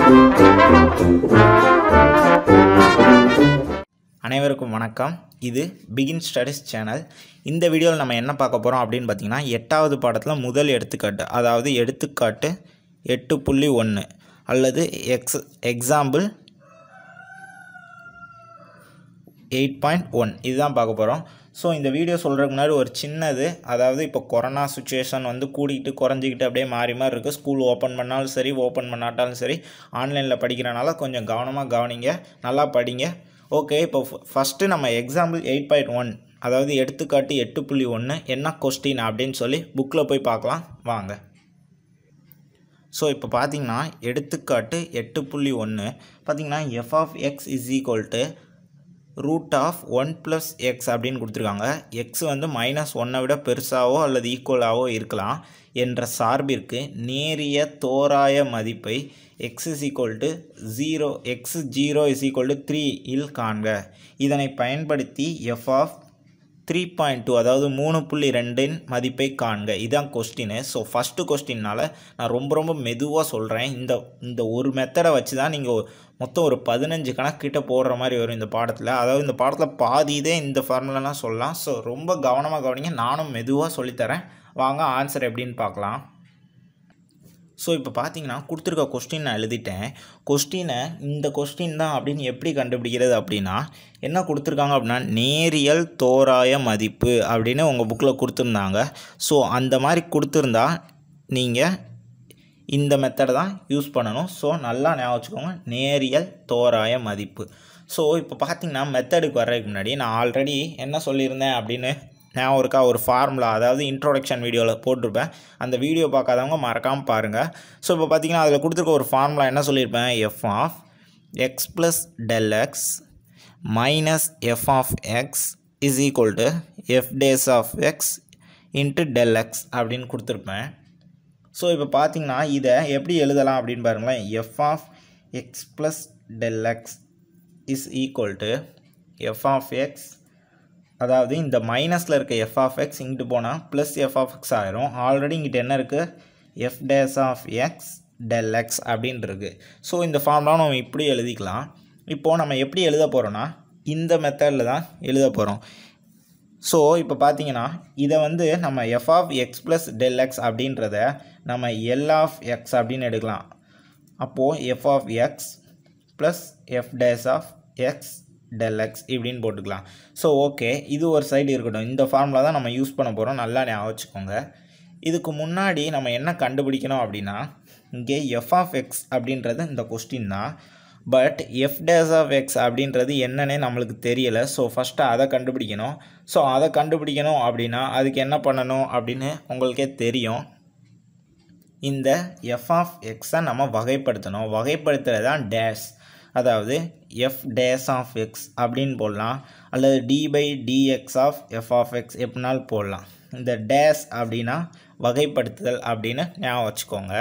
அனைவருக்கும் வணக்கம் இது பிகின் ஸ்டடிஸ் சேனல் இந்த வீடியோவில் நம்ம என்ன பார்க்க போகிறோம் அப்படின்னு பார்த்தீங்கன்னா எட்டாவது பாடத்தில் முதல் எடுத்துக்காட்டு அதாவது எடுத்துக்காட்டு எட்டு புள்ளி ஒன்று அல்லது x example eight point one இதுதான் பார்க்க போகிறோம் ஸோ இந்த வீடியோ சொல்கிறதுக்கு முன்னாடி ஒரு சின்னது அதாவது இப்போ கொரோனா சுச்சுவேஷன் வந்து கூடிக்கிட்டு குறைஞ்சிக்கிட்டு அப்படியே மாறி மாறி இருக்குது ஸ்கூல் ஓப்பன் பண்ணாலும் சரி ஓப்பன் பண்ணாட்டாலும் சரி ஆன்லைனில் படிக்கிறனால கொஞ்சம் கவனமாக கவனிங்க நல்லா படிங்க ஓகே இப்போ ஃபஸ்ட்டு நம்ம எக்ஸாம்பிள் எயிட் பாயிண்ட் ஒன் அதாவது எடுத்துக்காட்டு எட்டு புள்ளி ஒன்று என்ன கொஸ்டின் அப்படின்னு சொல்லி புக்கில் போய் பார்க்கலாம் வாங்க ஸோ இப்போ பார்த்தீங்கன்னா எடுத்துக்காட்டு எட்டு புள்ளி ஒன்று பார்த்தீங்கன்னா f of x is equal to root of one plus x அப்படின்னு கொடுத்துருக்காங்க எக்ஸ் வந்து மைனஸ் ஒன்னை விட பெருசாவோ அல்லது ஈக்குவலாகவோ இருக்கலாம் என்ற சார்பிற்கு நேரிய தோராய மதிப்பை x is equal to zero x zero is equal to three இல் காண்க இதனை பயன்படுத்தி f of three point two அதாவது மூணு புள்ளி ரெண்டின் மதிப்பை காண்க இதான் கொஸ்டின் ஸோ ஃபஸ்ட்டு கொஸ்டின்னால் நான் ரொம்ப ரொம்ப மெதுவாக சொல்கிறேன் இந்த இந்த ஒரு மெத்தடை வச்சு தான் நீங்கள் மொத்தம் ஒரு பதினஞ்சு கணக்கிட்ட போடுற மாதிரி வரும் இந்த பாடத்தில் அதாவது இந்த பாடத்தில் பாதி இதே இந்த ஃபார்முலாலாம் சொல்லலாம் ஸோ ரொம்ப கவனமாக கவனிங்க நானும் மெதுவாக சொல்லித்தரேன் வாங்க ஆன்சர் எப்படின்னு பார்க்கலாம் ஸோ இப்போ பார்த்தீங்கன்னா கொடுத்துருக்க கொஸ்டின் நான் எழுதிட்டேன் கொஸ்டினை இந்த கொஸ்டின் தான் அப்படின்னு எப்படி கண்டுபிடிக்கிறது அப்படின்னா என்ன கொடுத்துருக்காங்க அப்படின்னா நேரியல் தோராய மதிப்பு அப்படின்னு உங்கள் புக்கில் கொடுத்துருந்தாங்க ஸோ அந்த மாதிரி கொடுத்துருந்தா நீங்கள் இந்த மெத்தடை தான் யூஸ் பண்ணணும் ஸோ நல்லா ஞாபகம் வச்சுக்கோங்க நேரியல் தோராய மதிப்பு ஸோ இப்போ பார்த்தீங்கன்னா மெத்தடுக்கு வர்றதுக்கு முன்னாடி நான் ஆல்ரெடி என்ன சொல்லியிருந்தேன் அப்படின்னு ஞாபகம் இருக்கா ஒரு ஃபார்முலா அதாவது இன்ட்ரோடக்ஷன் வீடியோவில் போட்டிருப்பேன் அந்த வீடியோ பார்க்காதவங்க மறக்காமல் பாருங்கள் ஸோ இப்போ பார்த்தீங்கன்னா அதில் கொடுத்துருக்க ஒரு ஃபார்முலா என்ன சொல்லியிருப்பேன் f of x plus del x minus f of x is equal to f dash of x into del x அப்படின்னு கொடுத்துருப்பேன் ஸோ இப்போ பார்த்தீங்கன்னா இதை எப்படி எழுதலாம் அப்படின்னு பாருங்களேன் f of x plus del x is equal to f of x அதாவது இந்த மைனஸில் இருக்க எஃப் ஆஃப் எக்ஸ் இங்கிட்டு போனால் ப்ளஸ் எஃப் ஆஃப் எக்ஸ் ஆயிரும் ஆல்ரெடி இங்கிட்ட என்ன இருக்குது f dash of x del x அப்படின்ட்டு இருக்குது ஸோ இந்த ஃபார்ம்லாம் நம்ம இப்படி எழுதிக்கலாம் இப்போது நம்ம எப்படி எழுத போகிறோன்னா இந்த மெத்தடில் தான் எழுத போகிறோம் ஸோ இப்போ பார்த்தீங்கன்னா இதை வந்து நம்ம f of x plus del x அப்படின்றத நம்ம எல் ஆஃப் எக்ஸ் அப்படின்னு எடுக்கலாம் அப்போது f of x plus f dash of x del x இப்படின்னு போட்டுக்கலாம் ஸோ ஓகே இது ஒரு சைடு இருக்கட்டும் இந்த ஃபார்முலா தான் நம்ம யூஸ் பண்ண போகிறோம் நல்லா ஞாபகம் வச்சுக்கோங்க இதுக்கு முன்னாடி நம்ம என்ன கண்டுபிடிக்கணும் அப்படின்னா இங்கே எஃப் ஆஃப் எக்ஸ் அப்படின்றது இந்த கொஸ்டின் தான் but f dash of x அப்படின்றது என்னன்னே நம்மளுக்கு தெரியலை ஸோ ஃபஸ்ட்டு அதை கண்டுபிடிக்கணும் ஸோ அதை கண்டுபிடிக்கணும் அப்படின்னா அதுக்கு என்ன பண்ணணும் அப்படின்னு உங்களுக்கே தெரியும் இந்த எஃப் ஆஃப் எக்ஸை நம்ம வகைப்படுத்தணும் வகைப்படுத்துகிறது தான் டேஸ் அதாவது எஃப் டேஸ் ஆஃப் எக்ஸ் அப்படின்னு போடலாம் அல்லது d by d x of f of x எப்படினாலும் போடலாம் இந்த டேஸ் அப்படின்னா வகைப்படுத்துதல் அப்படின்னு ஞாபகம் வச்சுக்கோங்க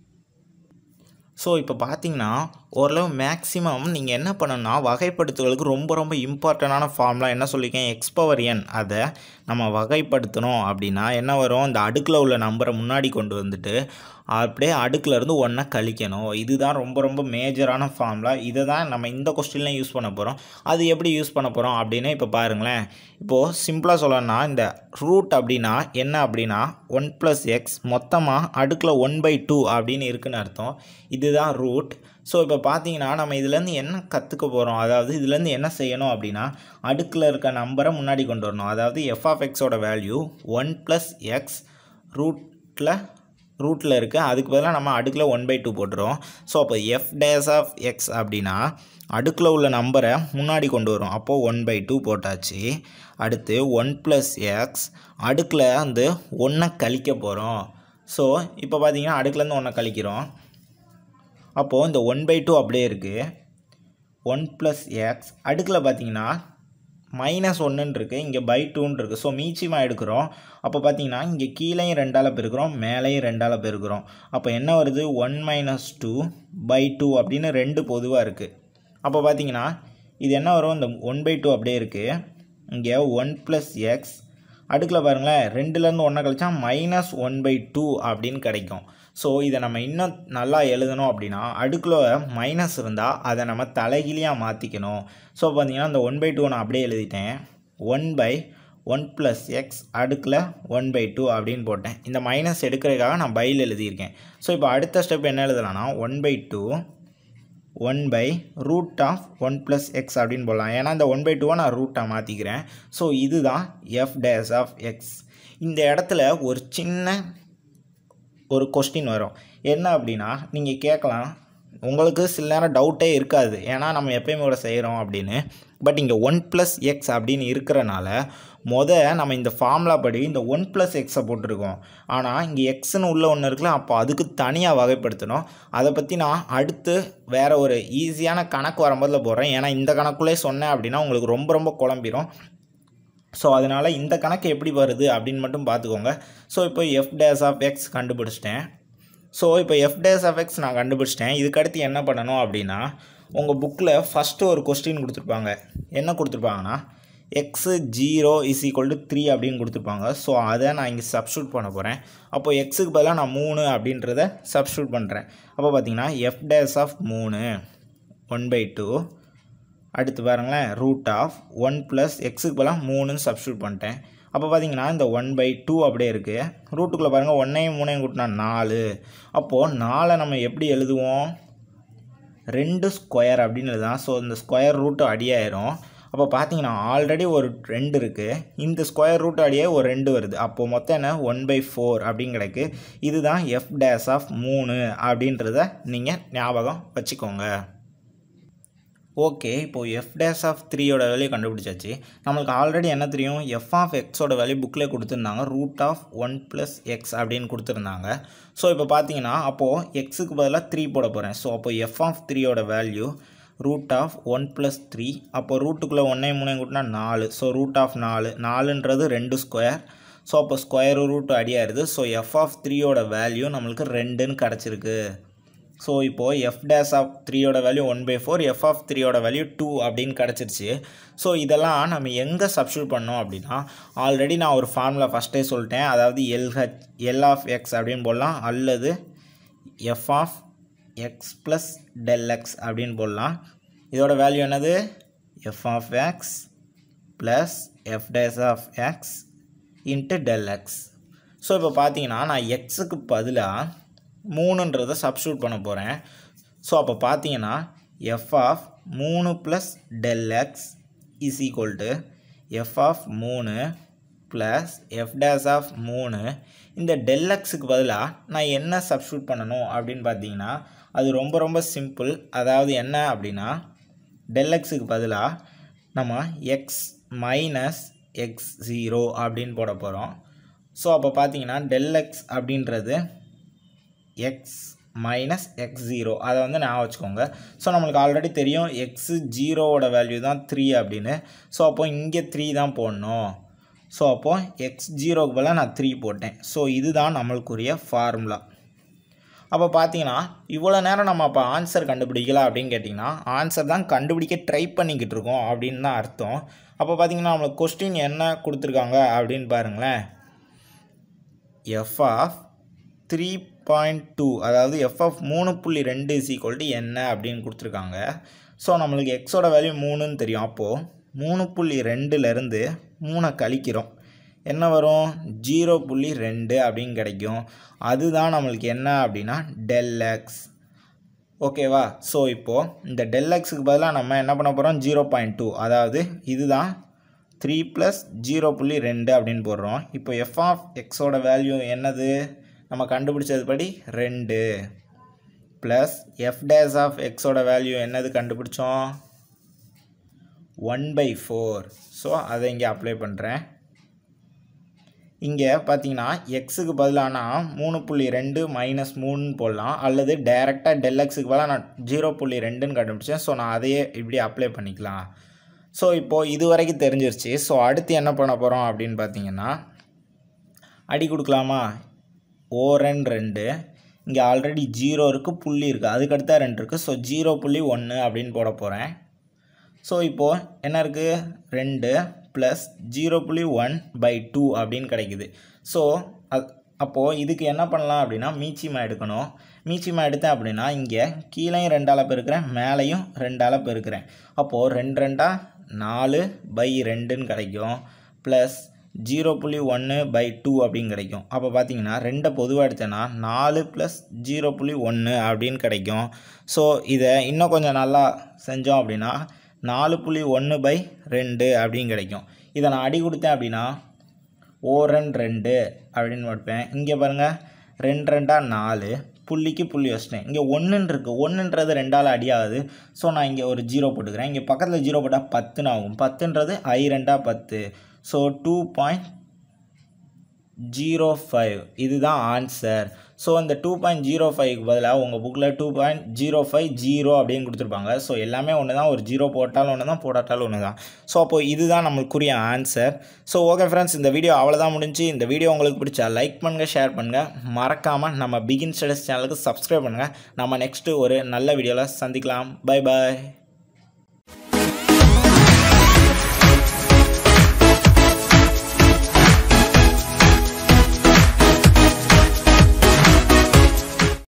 ஸோ இப்போ பார்த்தீங்கன்னா ஓரளவு மேக்ஸிமம் நீங்கள் என்ன பண்ணணும்னா வகைப்படுத்துதலுக்கு ரொம்ப ரொம்ப இம்பார்ட்டண்டான ஃபார்ம்லாம் என்ன சொல்லியிருக்கேன் எக்ஸ் பவர் என் அதை நம்ம வகைப்படுத்தணும் அப்படின்னா என்ன வரும் இந்த அடுக்கில் உள்ள நம்பரை முன்னாடி கொண்டு வந்துட்டு அப்படியே அடுக்கில் இருந்து ஒன்றை கழிக்கணும் இதுதான் ரொம்ப ரொம்ப மேஜரான ஃபார்முலா இதை தான் நம்ம இந்த கொஸ்டின்லையும் யூஸ் பண்ண போகிறோம் அது எப்படி யூஸ் பண்ண போகிறோம் அப்படின்னு இப்போ பாருங்களேன் இப்போது சிம்பிளாக சொல்லணும்னா இந்த ரூட் அப்படின்னா என்ன அப்படின்னா ஒன் ப்ளஸ் எக்ஸ் மொத்தமாக அடுக்கில் ஒன் பை டூ அப்படின்னு இருக்குன்னு அர்த்தம் இதுதான் ரூட் ஸோ இப்போ பார்த்தீங்கன்னா நம்ம இதுலேருந்து என்ன கற்றுக்க போகிறோம் அதாவது இதுலேருந்து என்ன செய்யணும் அப்படின்னா அடுக்கில் இருக்க நம்பரை முன்னாடி கொண்டு வரணும் அதாவது எஃப் ஆஃப் எக்ஸோட வேல்யூ ஒன் ப்ளஸ் எக்ஸ் ரூட்டில் ரூட்டில் இருக்குது அதுக்கு பதிலாக நம்ம அடுக்கில் ஒன் பை டூ போட்டுரும் ஸோ அப்போ எஃப் டேஸ் ஆஃப் எக்ஸ் அப்படின்னா அடுக்கில் உள்ள நம்பரை முன்னாடி கொண்டு வரும் அப்போது ஒன் பை டூ போட்டாச்சு அடுத்து ஒன் ப்ளஸ் எக்ஸ் அடுக்கில் வந்து ஒன்றை கழிக்க போகிறோம் ஸோ இப்போ பார்த்தீங்கன்னா அடுக்குலேருந்து ஒன்றை கழிக்கிறோம் அப்போது இந்த ஒன் பை டூ அப்படியே இருக்குது ஒன் ப்ளஸ் எக்ஸ் அடுக்கில் பார்த்தீங்கன்னா மைனஸ் ஒன்றுன்னு இருக்குது இங்கே பை டூன்னு இருக்குது ஸோ மீச்சியமாக எடுக்கிறோம் அப்போ பார்த்தீங்கன்னா இங்கே கீழேயும் ரெண்டால் பெருக்கிறோம் மேலேயும் ரெண்டால் பெருக்கிறோம் அப்போ என்ன வருது one minus two by two அப்படின்னு ரெண்டு பொதுவாக இருக்குது அப்போ பார்த்தீங்கன்னா இது என்ன வரும் இந்த ஒன் பை டூ அப்படியே இருக்குது இங்கே ஒன் ப்ளஸ் எக்ஸ் அடுக்கில் பாருங்களேன் ரெண்டுலேருந்து ஒன்றை கழிச்சா மைனஸ் ஒன் பை டூ அப்படின்னு கிடைக்கும் ஸோ இதை நம்ம இன்னும் நல்லா எழுதணும் அப்படின்னா அடுக்கில் மைனஸ் இருந்தால் அதை நம்ம தலைகீழியாக மாற்றிக்கணும் ஸோ பார்த்தீங்கன்னா இந்த ஒன் பை டூ நான் அப்படியே எழுதிட்டேன் one by one plus x அடுக்கில் ஒன் பை டூ அப்படின்னு போட்டேன் இந்த மைனஸ் எடுக்கிறதுக்காக நான் பையில் எழுதியிருக்கேன் ஸோ இப்போ அடுத்த ஸ்டெப் என்ன எழுதலாம்னா one by two one by root of one plus x அப்படின்னு போடலாம் ஏன்னா இந்த ஒன் பை டூவை நான் ரூட்டாக மாற்றிக்கிறேன் ஸோ இதுதான் எஃப் டேஸ் ஆஃப் எக்ஸ் இந்த இடத்துல ஒரு சின்ன ஒரு கொஸ்டின் வரும் என்ன அப்படின்னா நீங்கள் கேட்கலாம் உங்களுக்கு சில நேரம் டவுட்டே இருக்காது ஏன்னா நம்ம எப்பயுமே கூட செய்கிறோம் அப்படின்னு பட் இங்கே ஒன் ப்ளஸ் எக்ஸ் அப்படின்னு இருக்கிறனால மொத நம்ம இந்த ஃபார்முலா படி இந்த ஒன் ப்ளஸ் எக்ஸை போட்டிருக்கோம் ஆனால் இங்கே எக்ஸ்னு உள்ள ஒன்று இருக்குல்ல அப்போ அதுக்கு தனியாக வகைப்படுத்தணும் அதை பற்றி நான் அடுத்து வேறு ஒரு ஈஸியான கணக்கு வரும்போதில் போடுறேன் ஏன்னா இந்த கணக்குள்ளே சொன்னேன் அப்படின்னா உங்களுக்கு ரொம்ப ரொம்ப குழம்பிடும் ஸோ அதனால் இந்த கணக்கு எப்படி வருது அப்படின்னு மட்டும் பார்த்துக்கோங்க ஸோ இப்போ எஃப் டேஸ் ஆஃப் எக்ஸ் கண்டுபிடிச்சிட்டேன் ஸோ இப்போ எஃப் டேஸ் ஆஃப் எக்ஸ் நான் கண்டுபிடிச்சிட்டேன் இதுக்கடுத்து என்ன பண்ணணும் அப்படின்னா உங்கள் புக்கில் ஃபஸ்ட்டு ஒரு கொஸ்டின் கொடுத்துருப்பாங்க என்ன கொடுத்துருப்பாங்கன்னா x zero is equal to three அப்படின்னு கொடுத்துருப்பாங்க ஸோ அதை நான் இங்கே சப்ஸ்டியூட் பண்ண போகிறேன் அப்போ எக்ஸுக்கு பதிலாக நான் மூணு அப்படின்றத சப்ஸ்டியூட் பண்ணுறேன் அப்போ பார்த்தீங்கன்னா எஃப் டேஸ் ஆஃப் மூணு ஒன் பை டூ அடுத்து பாருங்களேன் ரூட் ஆஃப் ஒன் ப்ளஸ் எக்ஸுக்கு பதிலாக மூணுன்னு சப்ஸ்டியூட் பண்ணிட்டேன் அப்போ பார்த்தீங்கன்னா இந்த ஒன் பை டூ அப்படியே இருக்குது ரூட்டுக்குள்ளே பாருங்கள் ஒன்றையும் மூணையும் கூட்டினா நாலு அப்போது நாலை நம்ம எப்படி எழுதுவோம் ரெண்டு ஸ்கொயர் அப்படின்னு எழுதலாம் ஸோ இந்த ஸ்கொயர் ரூட்டு அடியாயிரும் அப்போ பார்த்தீங்கன்னா ஆல்ரெடி ஒரு ரெண்டு இருக்குது இந்த ஸ்கொயர் ரூட் அடியே ஒரு ரெண்டு வருது அப்போது மொத்தம் என்ன ஒன் பை ஃபோர் அப்படின்னு கிடைக்கு இதுதான் எஃப் டேஸ் ஆஃப் மூணு அப்படின்றத நீங்கள் ஞாபகம் வச்சுக்கோங்க ஓகே இப்போது எஃப் டேஸ் ஆஃப் த்ரீயோட வேல்யூ கண்டுபிடிச்சாச்சு நம்மளுக்கு ஆல்ரெடி என்ன தெரியும் எஃப் ஆஃப் எக்ஸோட வேல்யூ புக்கில் கொடுத்துருந்தாங்க root of one plus x அப்படின்னு கொடுத்துருந்தாங்க ஸோ இப்போ பார்த்தீங்கன்னா அப்போது எக்ஸுக்கு பதிலாக த்ரீ போட போகிறேன் ஸோ அப்போ எஃப் ஆஃப் த்ரீயோட value root of one plus three அப்போ ரூட்டுக்குள்ளே ஒன்றே மூணே கூட்டினா நாலு ஸோ ரூட் ஆஃப் நாலு நாலுன்றது ரெண்டு ஸ்கொயர் ஸோ அப்போ ஸ்கொயர் ரூட் அடியாயிருது ஸோ எஃப் ஆஃப் த்ரீயோட வேல்யூ நம்மளுக்கு ரெண்டுன்னு கிடச்சிருக்கு ஸோ இப்போது எஃப் டேஸ் ஆஃப் த்ரீயோட value one by four f of த்ரீயோட வேல்யூ டூ அப்படின்னு கிடச்சிருச்சு ஸோ இதெல்லாம் நம்ம எங்கே சப்ஸ்டியூட் பண்ணோம் அப்படின்னா ஆல்ரெடி நான் ஒரு ஃபார்முலா ஃபஸ்ட்டே சொல்லிட்டேன் அதாவது எல்ஹெச் எல் ஆஃப் எக்ஸ் அப்படின்னு போடலாம் அல்லது f of x plus del x அப்படின்னு போடலாம் இதோட வேல்யூ என்னது f of x plus f dash of x into del x so இப்போ பார்த்தீங்கன்னா நான் எக்ஸுக்கு பதிலாக மூணுன்றதை சப்ஸ்டியூட் பண்ண போகிறேன் ஸோ அப்போ பார்த்தீங்கன்னா எஃப் ஆஃப் மூணு plus del x is equal to f of மூணு ப்ளஸ் எஃப் டேஸ் ஆஃப் மூணு இந்த டெல் எக்ஸுக்கு பதிலாக நான் என்ன சப்ஸ்டியூட் பண்ணணும் அப்படின்னு பார்த்தீங்கன்னா அது ரொம்ப ரொம்ப சிம்பிள் அதாவது என்ன அப்படின்னா டெல் எக்ஸுக்கு பதிலாக நம்ம எக்ஸ் மைனஸ் எக்ஸ் ஜீரோ அப்படின்னு போட போகிறோம் ஸோ அப்போ பார்த்தீங்கன்னா டெல் எக்ஸ் அப்படின்றது எக்ஸ் மைனஸ் எக்ஸ் ஜீரோ அதை வந்து ஞாபகம் வச்சுக்கோங்க ஸோ நம்மளுக்கு ஆல்ரெடி தெரியும் எக்ஸு ஜீரோவோட வேல்யூ தான் த்ரீ அப்படின்னு ஸோ அப்போ இங்கே த்ரீ தான் போடணும் ஸோ அப்போது எக்ஸ் ஜீரோக்கு பதிலாக நான் த்ரீ போட்டேன் ஸோ இதுதான் நம்மளுக்குரிய ஃபார்முலா அப்போ பார்த்தீங்கன்னா இவ்வளோ நேரம் நம்ம அப்போ ஆன்சர் கண்டுபிடிக்கல அப்படின்னு கேட்டிங்கன்னா ஆன்சர் தான் கண்டுபிடிக்க ட்ரை பண்ணிக்கிட்டு இருக்கோம் அப்படின்னு தான் அர்த்தம் அப்போ பார்த்தீங்கன்னா நம்மளுக்கு கொஸ்டின் என்ன கொடுத்துருக்காங்க அப்படின்னு பாருங்களேன் f of three point two அதாவது எஃப் ஆஃப் மூணு புள்ளி ரெண்டு இஸ் ஈக்குவல் டு என்ன அப்படின்னு கொடுத்துருக்காங்க ஸோ நம்மளுக்கு எக்ஸோட வேல்யூ மூணுன்னு தெரியும் அப்போது மூணு புள்ளி ரெண்டுலேருந்து மூணை கழிக்கிறோம் என்ன வரும் ஜீரோ புள்ளி ரெண்டு அப்படின்னு கிடைக்கும் அதுதான் நம்மளுக்கு என்ன அப்படின்னா டெல் எக்ஸ் ஓகேவா ஸோ இப்போது இந்த டெல் எக்ஸுக்கு பதிலாக நம்ம என்ன பண்ண போகிறோம் ஜீரோ பாயிண்ட் டூ அதாவது இதுதான் த்ரீ ப்ளஸ் ஜீரோ புள்ளி ரெண்டு அப்படின்னு போடுறோம் இப்போ எஃப் ஆஃப் எக்ஸோட வேல்யூ என்னது நம்ம கண்டுபிடிச்சது படி ரெண்டு ப்ளஸ் எஃப் டேஸ் ஆஃப் எக்ஸோட வேல்யூ என்னது கண்டுபிடிச்சோம் ஒன் பை ஃபோர் ஸோ அதை இங்கே அப்ளை பண்ணுறேன் இங்கே பார்த்தீங்கன்னா எக்ஸுக்கு பதிலானா மூணு புள்ளி ரெண்டு மைனஸ் மூணுன்னு போடலாம் அல்லது டைரெக்டாக டெல் எக்ஸுக்கு பதிலாக நான் ஜீரோ புள்ளி ரெண்டுன்னு கண்டுபிடிச்சேன் ஸோ நான் அதையே இப்படி அப்ளை பண்ணிக்கலாம் ஸோ இப்போது இது வரைக்கும் தெரிஞ்சிருச்சு ஸோ அடுத்து என்ன பண்ண போகிறோம் அப்படின்னு பார்த்தீங்கன்னா அடி கொடுக்கலாமா ஓரன் ரெண்டு இங்கே ஆல்ரெடி ஜீரோ இருக்குது புள்ளி இருக்குது அதுக்கடுத்தா ரெண்டு இருக்குது ஸோ ஜீரோ புள்ளி ஒன்று அப்படின்னு போட போகிறேன் ஸோ இப்போது என்ன இருக்குது ரெண்டு ப்ளஸ் ஜீரோ புள்ளி ஒன் பை டூ அப்படின்னு கிடைக்குது ஸோ அது அப்போது இதுக்கு என்ன பண்ணலாம் அப்படின்னா மீச்சிமா எடுக்கணும் மீச்சிமா எடுத்தேன் அப்படின்னா இங்கே கீழேயும் ரெண்டால் பெருக்கிறேன் மேலேயும் ரெண்டால் பெருக்கிறேன் அப்போது ரெண்டு ரெண்டா நாலு பை ரெண்டுன்னு கிடைக்கும் ப்ளஸ் ஜீரோ புள்ளி ஒன்று பை டூ அப்படின்னு கிடைக்கும் அப்போ பார்த்தீங்கன்னா ரெண்டை பொதுவாக எடுத்தேன்னா நாலு ப்ளஸ் ஜீரோ புள்ளி ஒன்று அப்படின்னு கிடைக்கும் ஸோ இதை இன்னும் கொஞ்சம் நல்லா செஞ்சோம் அப்படின்னா நாலு புள்ளி ஒன்று பை ரெண்டு அப்படின்னு கிடைக்கும் இதை நான் அடி கொடுத்தேன் அப்படின்னா ஓ ரெண்டு ரெண்டு அப்படின்னு வைப்பேன் இங்கே பாருங்கள் ரெண்டு ரெண்டா நாலு புள்ளிக்கு புள்ளி வச்சிட்டேன் இங்கே ஒன்றுன்னு இருக்குது ஒன்றுன்றது ரெண்டால் அடியாகுது ஸோ நான் இங்கே ஒரு ஜீரோ போட்டுக்கிறேன் இங்கே பக்கத்தில் ஜீரோ போட்டால் பத்துன்னு ஆகும் பத்துன்றது ஐ ரெண்டா பத்து so two point zero five இதுதான் ஆன்சர் ஸோ இந்த டூ பாயிண்ட் ஜீரோ ஃபைவ்க்கு பதிலாக உங்கள் புக்கில் two point zero five zero அப்படின்னு கொடுத்துருப்பாங்க ஸோ எல்லாமே ஒன்று தான் ஒரு ஜீரோ போட்டாலும் ஒன்று தான் போடாட்டாலும் ஒன்று தான் ஸோ அப்போ இதுதான் நம்மளுக்குரிய ஆன்சர் ஸோ ஓகே ஃப்ரெண்ட்ஸ் இந்த வீடியோ அவ்வளோதான் முடிஞ்சு இந்த வீடியோ உங்களுக்கு பிடிச்சா லைக் பண்ணுங்கள் ஷேர் பண்ணுங்கள் மறக்காமல் நம்ம பிகின் ஸ்டடஸ் சேனலுக்கு சப்ஸ்கிரைப் பண்ணுங்கள் நம்ம நெக்ஸ்ட்டு ஒரு நல்ல வீடியோவில் சந்திக்கலாம் பை பாய்